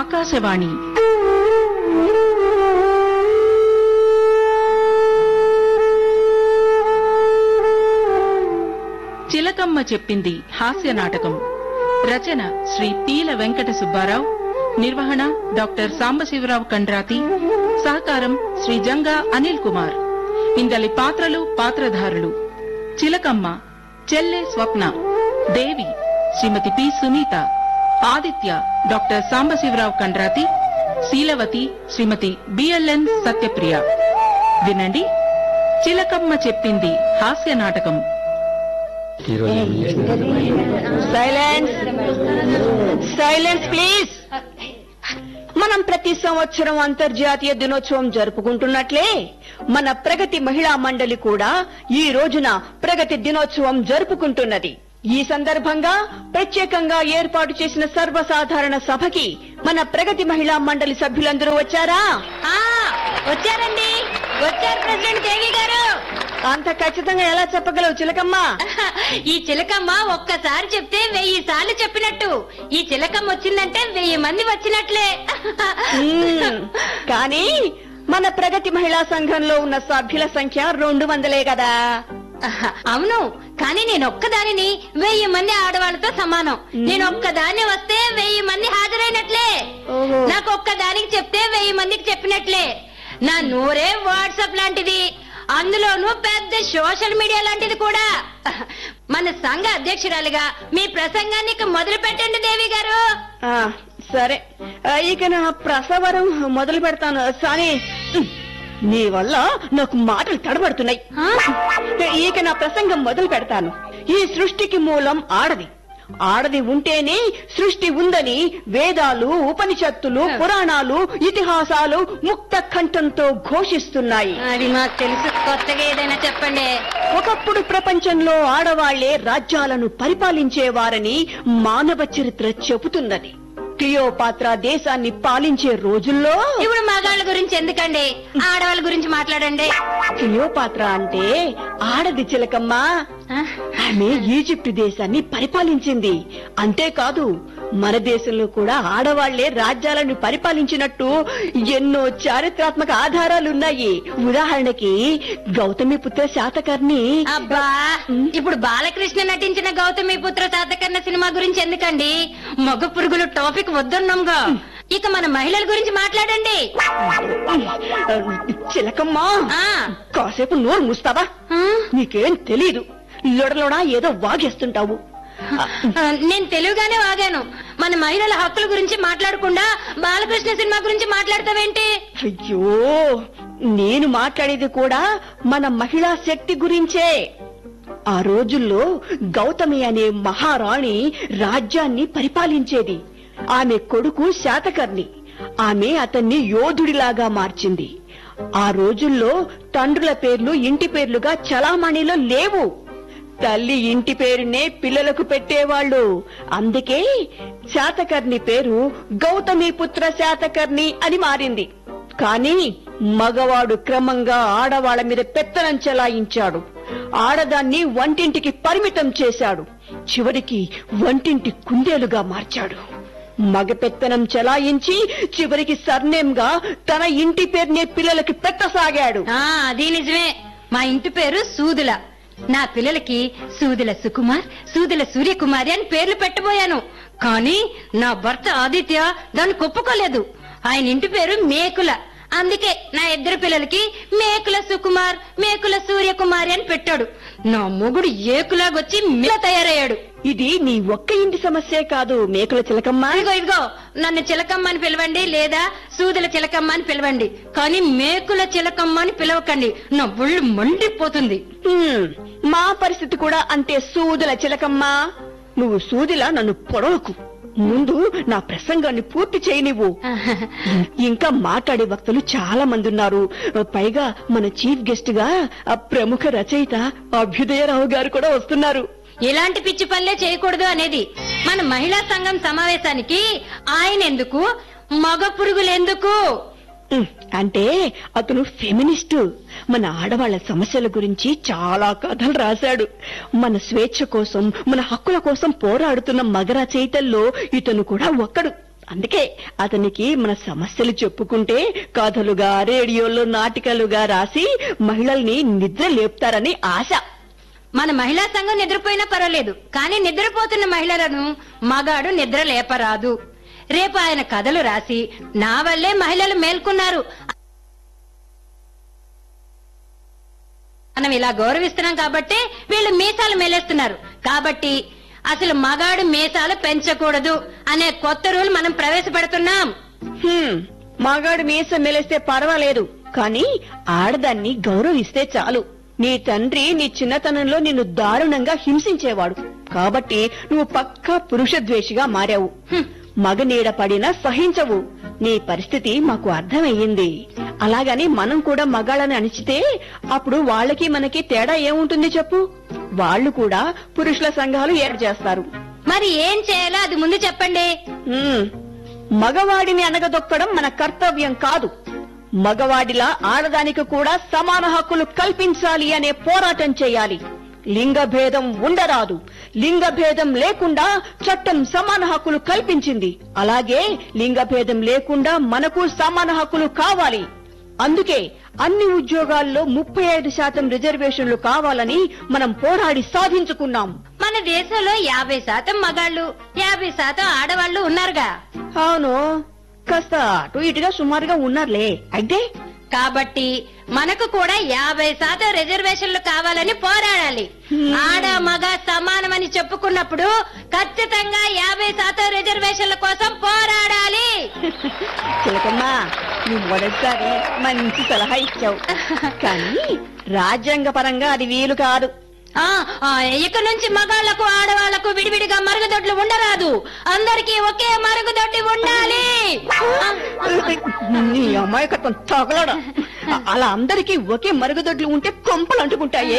ఆకాశవాణి చిలకమ్మ చెప్పింది హాస్య నాటకం రచన శ్రీ పీల వెంకట సుబ్బారావు నిర్వహణ డాక్టర్ సాంబశివరావు కండ్రాతి సహకారం శ్రీ జంగా అనిల్ కుమార్ ఇందలి పాత్రలు పాత్రధారులు చిలకమ్మ చెల్లె Swapna Devi Shrimati P Sunitha Aditya doctor Sambasivarao Kandrathi Seelavathi Shrimati BLN Satyapriya వినండి చిలకమ్మ చెప్పింది హాస్య నాటకం ఈరోజు సైలెన్స్ సైలెన్స్ ప్లీజ్ మనం ప్రతి సంవత్సరం అంతర్జాతీయ దినోత్సవం జరుపుకుంటున్నట్లే మన ప్రగతి మహిళా మండలి కూడా ఈ రోజున ప్రగతి దినోత్సవం జరుపుకుంటున్నది ఈ సందర్భంగా ప్రత్యేకంగా ఏర్పాటు చేసిన సర్వసాధారణ సభకి మన ప్రగతి మహిళా మండలి సభ్యులందరూ వచ్చారా వచ్చారండి వచ్చారు ప్రెసిడెంట్ దేవి గారు అంత ఖచ్చితంగా ఎలా చెప్పగలవు చిలకమ్మా ఈ చిలకమ్మ ఒక్కసారి చెప్తే వెయ్యి సార్లు చెప్పినట్టు ఈ చిలకమ్మ వచ్చిందంటే వెయ్యి మంది వచ్చినట్లే మ్మ్. కానీ మన ప్రగతి మహిళా సంఘంలో ఉన్న సభ్యుల సంఖ్య రెండు వందలే కదా అవును కానీ నేను ఒక్కదానిని వెయ్యి మంది ఆడవాళ్ళతో సమానం నేను ఒక్కదాన్ని వస్తే వెయ్యి మంది హాజరైనట్లే ఓహో. నాకు ఒక్కదానికి చెప్తే వెయ్యి మందికి చెప్పినట్లే నా నూరే వాట్సాప్ లాంటిది అందులోనూ పెద్ద సోషల్ మీడియా లాంటిది కూడా మన సంఘ అధ్యక్షురాలిగా మీ ప్రసంగాన్ని ఇక మొదలు పెట్టండి దేవి గారు ఆ, సరే ఆ, ఇక నా ప్రసవరం మొదలు పెడతాను సాని ఉమ్, నీ వల్ల నాకు మాటలు తడబడుతున్నాయి ఆ? ఇక నా ప్రసంగం మొదలు పెడతాను ఈ సృష్టికి మూలం ఆడది ఆడది ఉంటేనే సృష్టి ఉందని వేదాలు ఉపనిషత్తులు పురాణాలు ఇతిహాసాలు ముక్త కంఠంతో ఘోషిస్తున్నాయి అది మాకు తెలుసు కొత్తగా ఏదైనా చెప్పండి ఒకప్పుడు ప్రపంచంలో ఆడవాళ్లే రాజ్యాలను పరిపాలించేవారని మానవ చరిత్ర చెబుతున్నది క్లియోపాత్ర దేశాన్ని పాలించే రోజుల్లో ఇప్పుడు మగాళ్ళ గురించి ఎందుకండి ఆడవాళ్ళ గురించి మాట్లాడండి క్లియోపాత్ర అంటే ఆడది చిలకమ్మ ఆ? ఆమె ఈజిప్ట్ దేశాన్ని పరిపాలించింది అంతేకాదు మన దేశంలో కూడా ఆడవాళ్లే రాజ్యాలను పరిపాలించినట్టు ఎన్నో చారిత్రాత్మక ఆధారాలున్నాయి ఉదాహరణకి గౌతమి పుత్ర శాతకర్ణి అబ్బా ఇప్పుడు బాలకృష్ణ నటించిన గౌతమి పుత్ర శాతకర్ణ సినిమా గురించి ఎందుకండి మగ పురుగులు టాపిక్ వద్దున్నాంగా ఇక మన మహిళల గురించి మాట్లాడండి చిలకమ్మ ఆ కాసేపు నోరు మూస్తావా ఆ? నీకేం తెలీదు లొడలొడా ఏదో వాగేస్తుంటావు ఆ, నేను తెలుగుగానే వాగాను మన మహిళల హక్కుల గురించి మాట్లాడకుండా బాలకృష్ణ సినిమా గురించి మాట్లాడతావేంటి అయ్యో నేను మాట్లాడేది కూడా మన మహిళా శక్తి గురించే ఆ రోజుల్లో గౌతమి అనే మహారాణి రాజ్యాన్ని పరిపాలించేది ఆమె కొడుకు శాతకర్ణి ఆమె అతన్ని యోధుడిలాగా మార్చింది ఆ రోజుల్లో తండ్రుల పేర్లు ఇంటి పేర్లుగా చలామణిలో లేవు తల్లి ఇంటి పేరునే పిల్లలకు పెట్టేవాళ్ళు అందుకే శాతకర్ణి పేరు గౌతమి పుత్ర శాతకర్ణి అని మారింది కానీ మగవాడు క్రమంగా ఆడవాళ్ల మీద పెత్తనం చెలాయించాడు ఆడదాన్ని వంటింటికి పరిమితం చేశాడు చివరికి వంటింటి కుందేలుగా మార్చాడు మగ పెత్తనం చెలాయించి చివరికి సర్నేమ్ గా తన ఇంటి పేరునే పిల్లలకి పెట్టసాగాడు ఆ అది నిజమే మా ఇంటి పేరు సూదుల నా పిల్లలకి సూదుల సుకుమార్ సూదుల సూర్యకుమారి అని పేర్లు పెట్టబోయాను కానీ నా భర్త ఆదిత్య దాన్ని ఒప్పుకోలేదు ఆయన ఇంటి పేరు మేకుల అందుకే నా ఇద్దరు పిల్లలకి మేకుల సుకుమార్ మేకుల సూర్యకుమారి అని పెట్టాడు నా మొగుడు ఏకులాగొచ్చి మేల తయారయ్యాడు ఇది నీ ఒక్క ఇంటి సమస్యే కాదు మేకుల చిలకమ్మ ఇదిగో ఇదిగో నన్ను చిలకమ్మ అని పిలవండి లేదా సూదుల చిలకమ్మ అని పిలవండి కానీ మేకుల చిలకమ్మ అని పిలవకండి నా ఒళ్ళు మండిపోతుంది హ్మ్, మా పరిస్థితి కూడా అంతే సూదుల చిలకమ్మ నువ్వు సూదిలా నన్ను పొడవకు ముందు నా ప్రసంగాన్ని పూర్తి చేయనివ్వు ఇంకా మాట్లాడే వక్తలు చాలా మంది ఉన్నారు పైగా మన చీఫ్ గెస్ట్ గా ఆ ప్రముఖ రచయిత అభ్యుదయరావు గారు కూడా వస్తున్నారు ఇలాంటి పిచ్చి పనులే చేయకూడదు అనేది మన మహిళా సంఘం సమావేశానికి ఆయన ఎందుకు మగ పురుగులు ఎందుకు ఉమ్, అంటే అతను ఫెమినిస్టు మన ఆడవాళ్ల సమస్యల గురించి చాలా కథలు రాశాడు మన స్వేచ్ఛ కోసం మన హక్కుల కోసం పోరాడుతున్న మగ రచయితల్లో ఇతను కూడా ఒక్కడు అందుకే అతనికి మన సమస్యలు చెప్పుకుంటే కథలుగా రేడియోలో నాటికలుగా రాసి మహిళల్ని నిద్ర లేపుతారని ఆశ మన మహిళా సంఘం నిద్రపోయినా పర్వాలేదు కానీ నిద్రపోతున్న మహిళలను మగాడు నిద్ర లేపరాదు రేపు ఆయన కథలు రాసి నా వల్లే మహిళలు మేల్కొన్నారు మనం ఇలా గౌరవిస్తున్నాం కాబట్టి వీళ్ళు మీసాలు మేలేస్తున్నారు కాబట్టి అసలు మగాడు మీసాలు పెంచకూడదు అనే కొత్త రూల్ మనం ప్రవేశపెడుతున్నాం హ్మ్, మగాడు మీసం మెలేస్తే పర్వాలేదు కానీ ఆడదాన్ని గౌరవిస్తే చాలు నీ తండ్రి నీ చిన్నతనంలో నిన్ను దారుణంగా హింసించేవాడు కాబట్టి నువ్వు పక్కా పురుష ద్వేషిగా మారావు మగ నీడ పడినా సహించవు నీ పరిస్థితి మాకు అర్థమయ్యింది అలాగని మనం కూడా మగాళ్ళని అణిచితే అప్పుడు వాళ్ళకి మనకి తేడా ఏముంటుంది చెప్పు వాళ్ళు కూడా పురుషుల సంఘాలు ఏర్పాటు చేస్తారు మరి ఏం చేయాలో అది ముందు చెప్పండి ఉమ్, మగవాడిని అనగదొక్కడం మన కర్తవ్యం కాదు మగవాడిలా ఆడదానికి కూడా సమాన హక్కులు కల్పించాలి అనే పోరాటం చేయాలి లింగ భేదం ఉండరాదు లింగ భేదం లేకుండా చట్టం సమాన హక్కులు కల్పించింది అలాగే లింగ భేదం లేకుండా మనకు సమాన హక్కులు కావాలి అందుకే అన్ని ఉద్యోగాల్లో ముప్పై ఐదు శాతం రిజర్వేషన్లు కావాలని మనం పోరాడి సాధించుకున్నాం మన దేశంలో యాభై శాతం మగాళ్ళు యాభై శాతం ఆడవాళ్లు ఉన్నారుగా అవును కాస్త అటు ఇటుగా సుమారుగా ఉన్నారులే అయితే కాబట్టి మనకు కూడా యాభై శాతం రిజర్వేషన్లు కావాలని పోరాడాలి ఆడ మగ సమానమని చెప్పుకున్నప్పుడు ఖచ్చితంగా యాభై శాతం రిజర్వేషన్ల కోసం పోరాడాలి చిలకమ్మా నువ్వు మొదటిసారి మంచి సలహా ఇచ్చావు కానీ రాజ్యాంగ పరంగా అది వీలు కాదు ఆ ఆ, ఇక నుంచి మగాళ్లకు ఆడవాళ్లకు విడివిడిగా మరుగుదొడ్లు ఉండరాదు అందరికీ ఒకే మరుగుదొడ్డి ఉండాలి ఆ, నీ అమాయకత్వం తగలడ అలా అందరికీ ఒకే మరుగుదొడ్లు ఉంటే కొంపలు అంటుకుంటాయే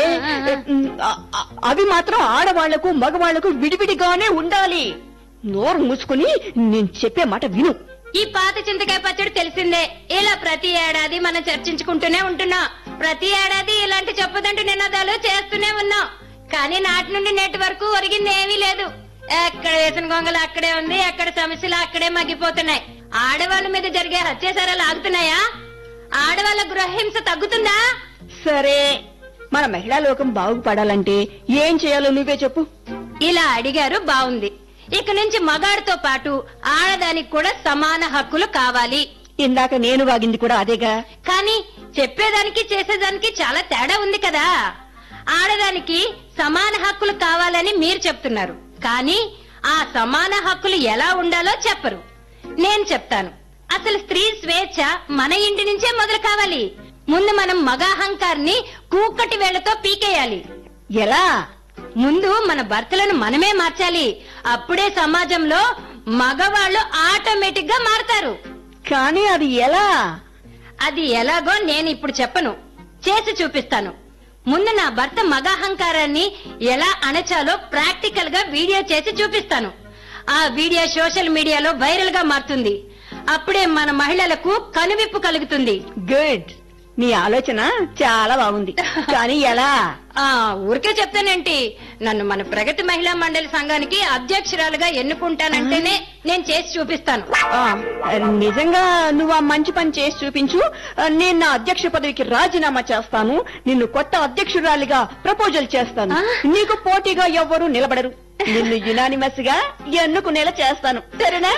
అ- అ- అవి మాత్రం ఆడవాళ్లకు మగవాళ్లకు విడివిడిగానే ఉండాలి నోరు మూసుకుని నేను చెప్పే మాట విను ఈ పాత చింతకాయ పచ్చడి తెలిసిందే ఇలా ప్రతి ఏడాది మనం చర్చించుకుంటూనే ఉంటున్నాం ప్రతి ఏడాది ఇలాంటి చెప్పదంటూ నినాదాలు చేస్తూనే ఉన్నాం కానీ నాటి నుండి నేటి వరకు ఒరిగింది ఏమీ లేదు ఎక్కడ వేసిన గొంగలు అక్కడే ఉంది ఎక్కడ సమస్యలు అక్కడే మగ్గిపోతున్నాయి ఆడవాళ్ళ మీద జరిగే అత్యాచారాలు ఆగుతున్నాయా ఆడవాళ్ళ గృహహింస తగ్గుతుందా సరే మన మహిళా లోకం బాగుపడాలంటే ఏం చేయాలో నువ్వే చెప్పు ఇలా అడిగారు బాగుంది ఇక నుంచి మగాడితో పాటు ఆడదానికి కూడా సమాన హక్కులు కావాలి ఇందాక నేను వాగింది కూడా అదేగా కానీ చెప్పేదానికి చేసేదానికి చాలా తేడా ఉంది కదా ఆడదానికి సమాన హక్కులు కావాలని మీరు చెప్తున్నారు కానీ ఆ సమాన హక్కులు ఎలా ఉండాలో చెప్పరు నేను చెప్తాను అసలు స్త్రీ స్వేచ్ఛ మన ఇంటి నుంచే మొదలు కావాలి ముందు మనం మగాహంకార్ని కూకటి వేళ్లతో పీకేయాలి ఎలా ముందు మన భర్తలను మనమే మార్చాలి అప్పుడే సమాజంలో మగవాళ్ళు ఆటోమేటిక్ గా మారతారు కానీ అది ఎలా అది ఎలాగో నేను ఇప్పుడు చెప్పను చేసి చూపిస్తాను ముందు నా భర్త మగాహంకారాన్ని ఎలా అణచాలో ప్రాక్టికల్ గా వీడియో చేసి చూపిస్తాను ఆ వీడియో సోషల్ మీడియాలో వైరల్ గా మారుతుంది అప్పుడే మన మహిళలకు కనువిప్పు కలుగుతుంది గుడ్ నీ ఆలోచన చాలా బాగుంది కానీ ఎలా ఆ ఊరికే చెప్తానేంటి నన్ను మన ప్రగతి మహిళా మండలి సంఘానికి అధ్యక్షురాలుగా ఎన్నుకుంటానంటేనే నేను చేసి చూపిస్తాను ఆ, నిజంగా నువ్వు ఆ మంచి పని చేసి చూపించు ఆ, నేను నా అధ్యక్ష పదవికి రాజీనామా చేస్తాను నిన్ను కొత్త అధ్యక్షురాలిగా ప్రపోజల్ చేస్తాను ఆ? నీకు పోటీగా ఎవ్వరూ నిలబడరు నిన్ను యునానిమస్ గా ఎన్నుకునేలా చేస్తాను సరేనా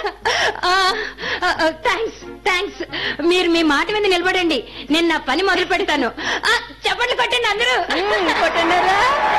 థ్యాంక్స్ థ్యాంక్స్ మీరు మీ మాట మీద నిలబడండి నేను నా పని మొదలు పెడతాను ఆ, చప్పట్లు కొట్టండి అందరూ ఉమ్, కొట్టండారా?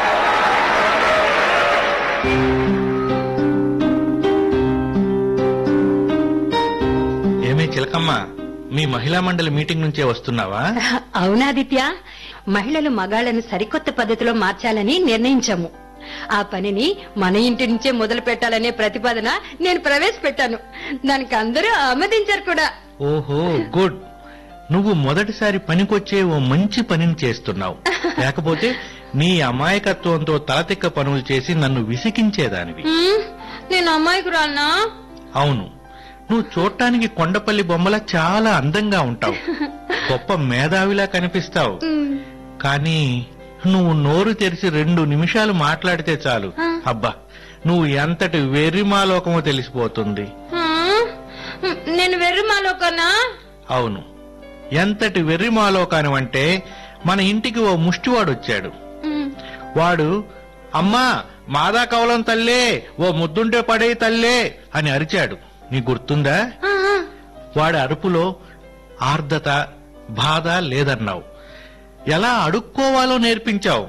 ఏమే చిలకమ్మ మీ మహిళా మండలి మీటింగ్ నుంచే వస్తున్నావా అవునాదిత్య మహిళలు మగాళ్లను సరికొత్త పద్ధతిలో మార్చాలని నిర్ణయించాము ఆ పనిని మన ఇంటి నుంచే మొదలు పెట్టాలనే ప్రతిపాదన నేను ప్రవేశపెట్టాను దానికి అందరూ ఆమోదించారు కూడా ఓహో గుడ్ నువ్వు మొదటిసారి పనికొచ్చే ఓ మంచి పనిని చేస్తున్నావు లేకపోతే నీ అమాయకత్వంతో తలతిక్క పనులు చేసి నన్ను విసిగించేదానివి ఉమ్, నేను అమ్మాయికురాలనా అవును నువ్వు చూడటానికి కొండపల్లి బొమ్మల చాలా అందంగా ఉంటావు గొప్ప మేధావిలా కనిపిస్తావు ఉమ్, కానీ నువ్వు నోరు తెరిచి రెండు నిమిషాలు మాట్లాడితే చాలు ఆ. అబ్బా నువ్వు ఎంతటి వెర్రిమాలోకమో తెలిసిపోతుంది ఆ, నేను వెర్రిమాలో కన్నా అవును ఎంతటి వెర్రిమాలోకానివంటే మన ఇంటికి ఓ ముష్టివాడు వచ్చాడు వాడు అమ్మా మాదా కవలం తల్లే ఓ ముద్దుంటే పడే తల్లే అని అరిచాడు నీ గుర్తుందా వాడి అరుపులో ఆర్ద్రత బాధ లేదన్నావు ఎలా అడుక్కోవాలో నేర్పించావు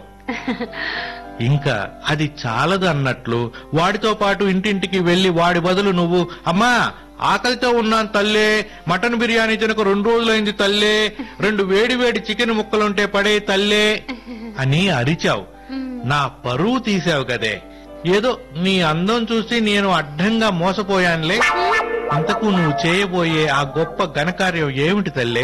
ఇంకా అది చాలదు అన్నట్లు వాడితో పాటు ఇంటింటికి వెళ్లి వాడి బదులు నువ్వు అమ్మా ఆకలితో ఉన్నాను తల్లే మటన్ బిర్యానీ తినక రెండు రోజులైంది తల్లే రెండు వేడి వేడి చికెన్ ముక్కలుంటే పడే తల్లే అని అరిచావు నా పరువు తీసావు కదే ఏదో నీ అందం చూసి నేను అడ్డంగా మోసపోయానులే ఇంతకు నువ్వు చేయబోయే ఆ గొప్ప ఘనకార్యం ఏమిటి తల్లే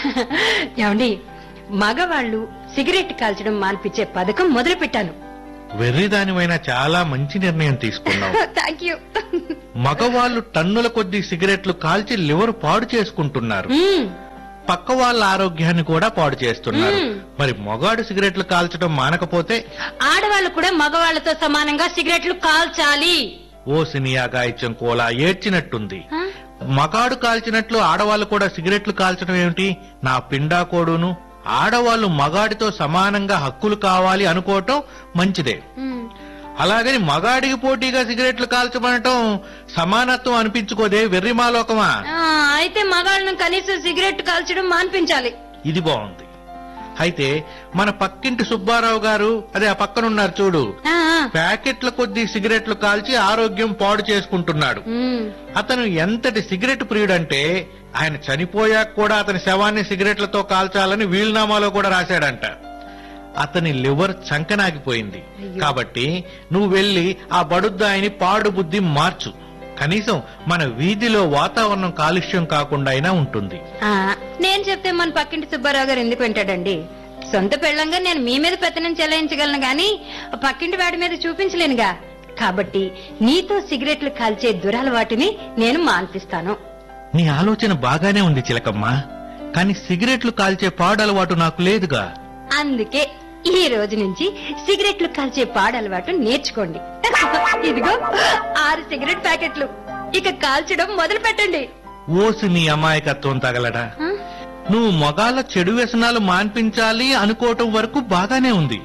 ఏమండి మగవాళ్ళు సిగరెట్ కాల్చడం మాన్పించే పథకం మొదలు పెట్టాను వెర్రిదానివైన చాలా మంచి నిర్ణయం తీసుకున్నావు థ్యాంక్ యూ మగవాళ్ళు టన్నుల కొద్ది సిగరెట్లు కాల్చి లివర్ పాడు చేసుకుంటున్నారు పక్క వాళ్ళ ఆరోగ్యాన్ని కూడా పాడు చేస్తున్నారు మ్మ్. మరి మొగాడు సిగరెట్లు కాల్చడం మానకపోతే ఆడవాళ్ళు కూడా మగవాళ్ళతో సమానంగా సిగరెట్లు కాల్చాలి ఓ సినియా గాయత్యం కోలా ఏడ్చినట్టుంది ఆ? మగాడు కాల్చినట్లు ఆడవాళ్ళు కూడా సిగరెట్లు కాల్చడం ఏమిటి నా పిండాకోడును ఆడవాళ్ళు మగాడితో సమానంగా హక్కులు కావాలి అనుకోవటం మంచిదే ఉమ్. అలాగని మగాడికి పోటీగా సిగరెట్లు కాల్చమనటం సమానత్వం అనిపించుకోదే వెర్రిమాలోకమా ఆ, అయితే మగాళ్ళను కనీసం సిగరెట్ కాల్చడం మాన్పించాలి ఇది బాగుంది అయితే మన పక్కింటి సుబ్బారావు గారు అదే ఆ పక్కనున్నారు చూడు ఆ, ఆ. ప్యాకెట్ల కొద్ది సిగరెట్లు కాల్చి ఆరోగ్యం పాడు చేసుకుంటున్నాడు ఉమ్. అతను ఎంతటి సిగరెట్ ప్రియుడంటే ఆయన చనిపోయాక కూడా అతని శవాన్ని సిగరెట్లతో కాల్చాలని వీలునామాలో కూడా రాశాడంట అతని లివర్ చంకనాగిపోయింది కాబట్టి నువ్వు వెళ్లి ఆ బడుద్దాయిని పాడు బుద్ధి మార్చు కనీసం మన వీధిలో వాతావరణం కాలుష్యం కాకుండా అయినా ఉంటుంది ఆ, నేను చెప్తే మన పక్కింటి సుబ్బారావు గారు ఎందుకు వింటాడండి సొంత పెళ్ళంగా నేను మీ మీద పెత్తనం చెలాయించగలను గాని పక్కింటి వాడి మీద చూపించలేనుగా కాబట్టి నీతో సిగరెట్లు కాల్చే దురలవాటిని నేను మాన్పిస్తాను నీ ఆలోచన బాగానే ఉంది చిలకమ్మ కానీ సిగరెట్లు కాల్చే పాడు అలవాటు నాకు లేదుగా అందుకే ఈ రోజు నుంచి సిగరెట్లు కాల్చే పాడలవాటు నేర్చుకోండి ఇదిగో ఆరు సిగరెట్ ప్యాకెట్లు ఇక కాల్చడం మొదలు పెట్టండి ఓసి నీ అమాయకత్వం తగలడా నువ్వు మగాళ్ళ చెడు వ్యసనాలు మాన్పించాలి అనుకోవటం వరకు బాగానే ఉంది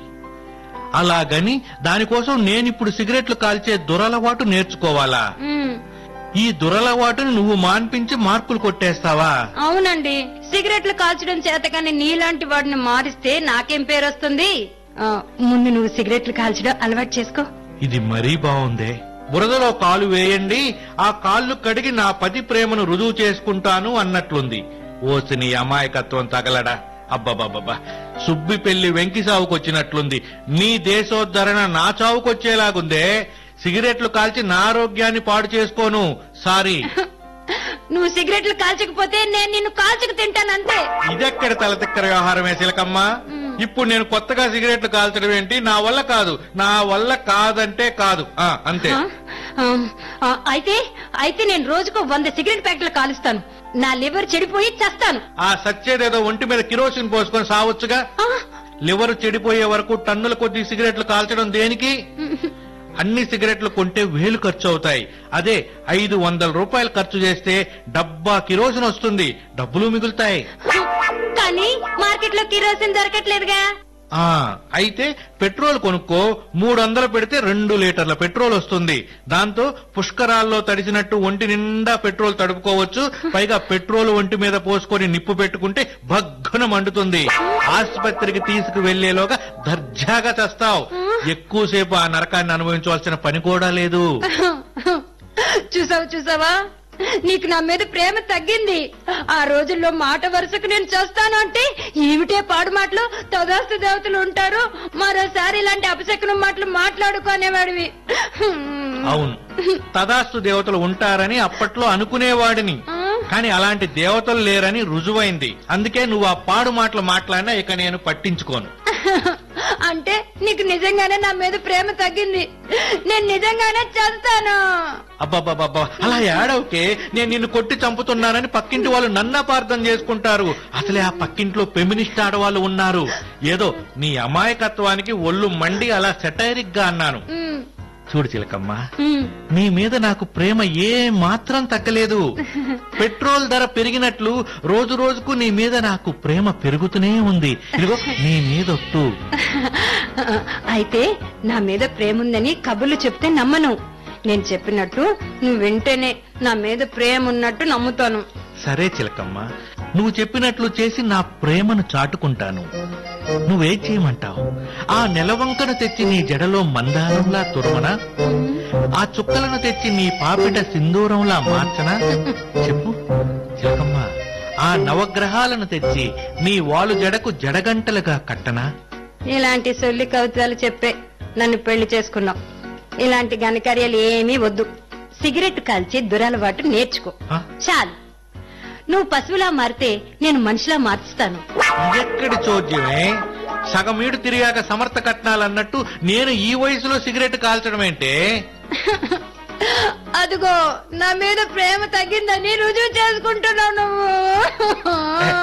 అలాగని దానికోసం నేనిప్పుడు సిగరెట్లు కాల్చే దురలవాటు నేర్చుకోవాలా ఉమ్, ఈ దురలవాటుని నువ్వు మాన్పించి మార్కులు కొట్టేస్తావా అవునండి సిగరెట్లు కాల్చడం చేతగాని నీలాంటి వాడిని మారిస్తే నాకేం పేరు వస్తుంది ఆ, ముందు నువ్వు సిగరెట్లు కాల్చడం అలవాటు చేసుకో ఇది మరీ బాగుందే బురదలో కాలు వేయండి ఆ కాళ్ళు కడిగి నా పతి ప్రేమను రుజువు చేసుకుంటాను అన్నట్లుంది ఓసి నీ అమాయకత్వం తగలడా అబ్బబ్బబ్బబ్బా సుబ్బి పెళ్లి వెంకి సావుకొచ్చినట్లుంది నీ దేశోద్ధరణ నా చావుకొచ్చేలాగుందే సిగరెట్లు కాల్చి నా ఆరోగ్యాన్ని పాడు చేసుకోను సారీ నువ్వు సిగరెట్లు కాల్చకపోతే నేను నిన్ను కాల్చక తింటానంతే ఇదెక్కడ తలతిక్కర వ్యవహారమే శిలకమ్మ ఇప్పుడు నేను కొత్తగా సిగరెట్లు కాల్చడం ఏంటి నా వల్ల కాదు నా వల్ల కాదంటే కాదు ఆ అంతే ఆ, ఆ, ఆ, అయితే అయితే నేను రోజుకు వంద సిగరెట్ ప్యాకెట్లు కాలుస్తాను నా లివర్ చెడిపోయి చస్తాను ఆ సచ్చేదేదో ఒంటి మీద కిరోసిన్ పోసుకొని సావచ్చుగా ఆ, లివర్ చెడిపోయే వరకు టన్నుల కొద్ది సిగరెట్లు కాల్చడం దేనికి అన్ని సిగరెట్లు కొంటే వేలు ఖర్చు అవుతాయి అదే ఐదు వందల రూపాయలు ఖర్చు చేస్తే డబ్బా కిరోసిన్ వస్తుంది డబ్బులు మిగులుతాయి కానీ మార్కెట్ లో కిరోసిన్ దొరకట్లేదుగా ఆ అయితే పెట్రోల్ కొనుక్కో మూడు వందలు పెడితే రెండు లీటర్ల పెట్రోల్ వస్తుంది దాంతో పుష్కరాల్లో తడిసినట్టు ఒంటి నిండా పెట్రోల్ తడుపుకోవచ్చు పైగా పెట్రోల్ ఒంటి మీద పోసుకొని నిప్పు పెట్టుకుంటే భగ్గున మండుతుంది ఆసుపత్రికి తీసుకు వెళ్లేలోగా దర్జాగా చస్తావు ఎక్కువసేపు ఆ నరకాన్ని అనుభవించవలసిన పని కూడా లేదు చూసావు చూసావా నీకు నా మీద ప్రేమ తగ్గింది ఆ రోజుల్లో మాట వరుసకు నేను చేస్తాను అంటే ఏమిటే పాడు మాటలు తదాస్తు దేవతలు ఉంటారు మరోసారి ఇలాంటి అపశకునం మాటలు మాట్లాడుకునేవాడివి అవును తదాస్తు దేవతలు ఉంటారని అప్పట్లో అనుకునేవాడిని కానీ అలాంటి దేవతలు లేరని రుజువైంది అందుకే నువ్వు ఆ పాడు మాటలు మాట్లాడినా ఇక నేను పట్టించుకోను అంటే నీకు నిజంగానే నా మీద ప్రేమ తగ్గింది నేను నిజంగానే చేస్తాను అబ్బాబ్బాబ్బా అలా ఏడవకే నేను నిన్ను కొట్టి చంపుతున్నానని పక్కింటి వాళ్ళు నన్ను అపార్థం చేసుకుంటారు అసలే ఆ పక్కింట్లో ఫెమినిస్ట్ ఆడవాళ్ళు ఉన్నారు ఏదో నీ అమాయకత్వానికి ఒళ్ళు మండి అలా సెటైరిక్ గా అన్నాను ఉమ్, చూడు చిలకమ్మ ఉమ్, నీ మీద నాకు ప్రేమ ఏ మాత్రం తగ్గలేదు పెట్రోల్ ధర పెరిగినట్లు రోజు రోజుకు నీ మీద నాకు ప్రేమ పెరుగుతూనే ఉంది ఇదిగో నీ మీదొట్టు అయితే నా మీద ప్రేమ ఉందని కబుర్లు చెప్తే నమ్మను నేను చెప్పినట్టు నువ్వు వింటేనే నా మీద ప్రేమ ఉన్నట్టు నమ్ముతాను సరే చిలకమ్మ నువ్వు చెప్పినట్లు చేసి నా ప్రేమను చాటుకుంటాను నువ్వేం చేయమంటావు ఆ నెలవంకను తెచ్చి నీ జడలో మందారంలా తురమనా ఆ చుక్కలను తెచ్చి నీ పాపిట సింధూరంలా మార్చనా చెప్పు చిలకమ్మ ఆ నవగ్రహాలను తెచ్చి నీ వాలు జడకు జడగంటలుగా కట్టనా ఇలాంటి సొల్లి కవితలు చెప్పే నన్ను పెళ్లి చేసుకున్నావు ఇలాంటి ఘనకార్యాలు ఏమీ వద్దు సిగరెట్ కాల్చి దురలవాటు నేర్చుకో ఆ? చాలు నువ్వు పశువులా మారితే నేను మనిషిలా మార్చుతాను ఎక్కడి చోద్యమే సగమీడు తిరిగాక సమర్థ కట్నాలన్నట్టు నేను ఈ వయసులో సిగరెట్ కాల్చడం ఏంటే అదిగో నా మీద ప్రేమ తగ్గిందని రుజువు చేసుకుంటున్నావు నువ్వు